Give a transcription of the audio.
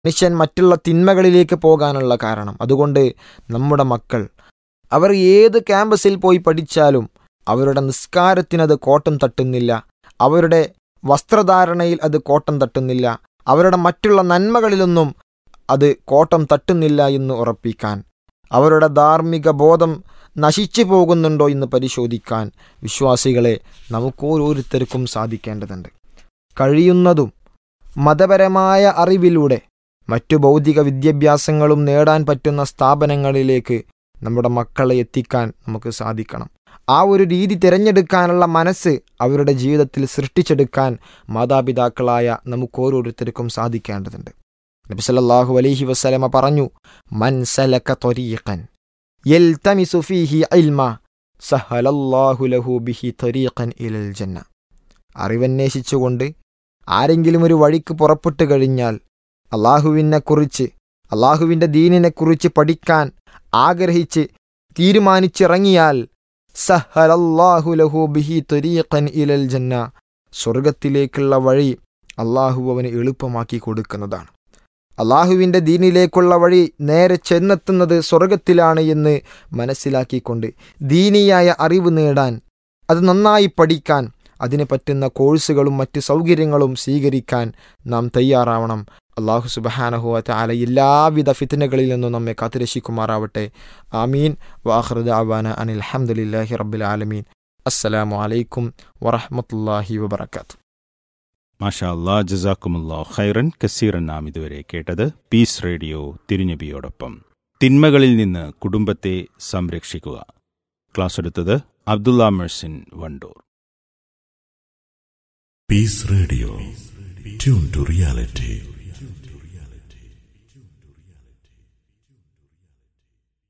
മനുഷ്യൻ മറ്റുള്ള തിന്മകളിലേക്ക് പോകാനുള്ള കാരണം അതുകൊണ്ട് നമ്മുടെ മക്കൾ അവർ ഏത് ക്യാമ്പസിൽ പോയി പഠിച്ചാലും അവരുടെ നിസ്കാരത്തിനത് കോട്ടം തട്ടുന്നില്ല അവരുടെ വസ്ത്രധാരണയിൽ അത് കോട്ടം തട്ടുന്നില്ല അവരുടെ മറ്റുള്ള നന്മകളിലൊന്നും അത് കോട്ടം തട്ടുന്നില്ല എന്ന് ഉറപ്പിക്കാൻ അവരുടെ ധാർമ്മിക ബോധം നശിച്ചു പോകുന്നുണ്ടോ എന്ന് പരിശോധിക്കാൻ വിശ്വാസികളെ നമുക്കോരോരുത്തർക്കും സാധിക്കേണ്ടതുണ്ട് കഴിയുന്നതും മതപരമായ അറിവിലൂടെ മറ്റു ഭൗതിക വിദ്യാഭ്യാസങ്ങളും നേടാൻ പറ്റുന്ന സ്ഥാപനങ്ങളിലേക്ക് നമ്മുടെ മക്കളെ എത്തിക്കാൻ നമുക്ക് സാധിക്കണം ആ ഒരു രീതി തിരഞ്ഞെടുക്കാനുള്ള മനസ്സ് അവരുടെ ജീവിതത്തിൽ സൃഷ്ടിച്ചെടുക്കാൻ മാതാപിതാക്കളായ നമുക്ക് ഓരോരുത്തർക്കും സാധിക്കേണ്ടതുണ്ട് നബി സല്ലല്ലാഹു അലൈഹി വസല്ലമ പറഞ്ഞു മൻ സലക ത്വരീഖൻ യൽതമിസു ഫീഹി ഇൽമ സഹലല്ലാഹു ലഹു ബിഹി ത്വരീഖൻ ഇലൽ ജന്ന അറിവന്വേഷിച്ചുകൊണ്ട് ആരെങ്കിലും ഒരു വഴിക്ക് പുറപ്പെട്ടു കഴിഞ്ഞാൽ അള്ളാഹുവിനെക്കുറിച്ച് അള്ളാഹുവിൻ്റെ ദീനിനെക്കുറിച്ച് പഠിക്കാൻ ആഗ്രഹിച്ച് തീരുമാനിച്ചിറങ്ങിയാൽ സഹലല്ലാഹു ലഹു ബിഹി ത്വരീഖൻ ഇലൽ ജന്ന സ്വർഗത്തിലേക്കുള്ള വഴി അള്ളാഹു അവന് എളുപ്പമാക്കി കൊടുക്കുന്നതാണ് അള്ളാഹുവിൻ്റെ ദീനിലേക്കുള്ള വഴി നേരെ ചെന്നെത്തുന്നത് സ്വർഗത്തിലാണ് എന്ന് മനസ്സിലാക്കിക്കൊണ്ട് ദീനിയായ അറിവ് നേടാൻ അത് നന്നായി പഠിക്കാൻ അതിന് പറ്റുന്ന കോഴ്സുകളും മറ്റ് സൗകര്യങ്ങളും സ്വീകരിക്കാൻ നാം തയ്യാറാവണം അള്ളാഹു സുബഹാനഹുവ താല എല്ലാവിധ ഫിത്തനകളിൽ നിന്നും നമ്മെ കാത്തുരക്ഷിക്കുമാറാവട്ടെ ആമീൻ വാഹൃദ അവാന അനിൽ അഹമ്മദില്ലാഹി റബ്ബിൽ ആലമീൻ അസ്സലാമു അലൈക്കും വറഹമത്തല്ലാഹി വബർക്കാത്തു മാഷാ അല്ലാ ജസാക്കുമുല്ലാ ഖൈറൻ കസീറൻ നാം ഇതുവരെ കേട്ടത് പീസ് റേഡിയോ തിരുനബിയോടൊപ്പം തിന്മകളിൽ നിന്ന് കുടുംബത്തെ സംരക്ഷിക്കുക ക്ലാസ് എടുത്തത് Abdulla മെഴ്സിൻ Wandoor Peace Radio. Tune to reality.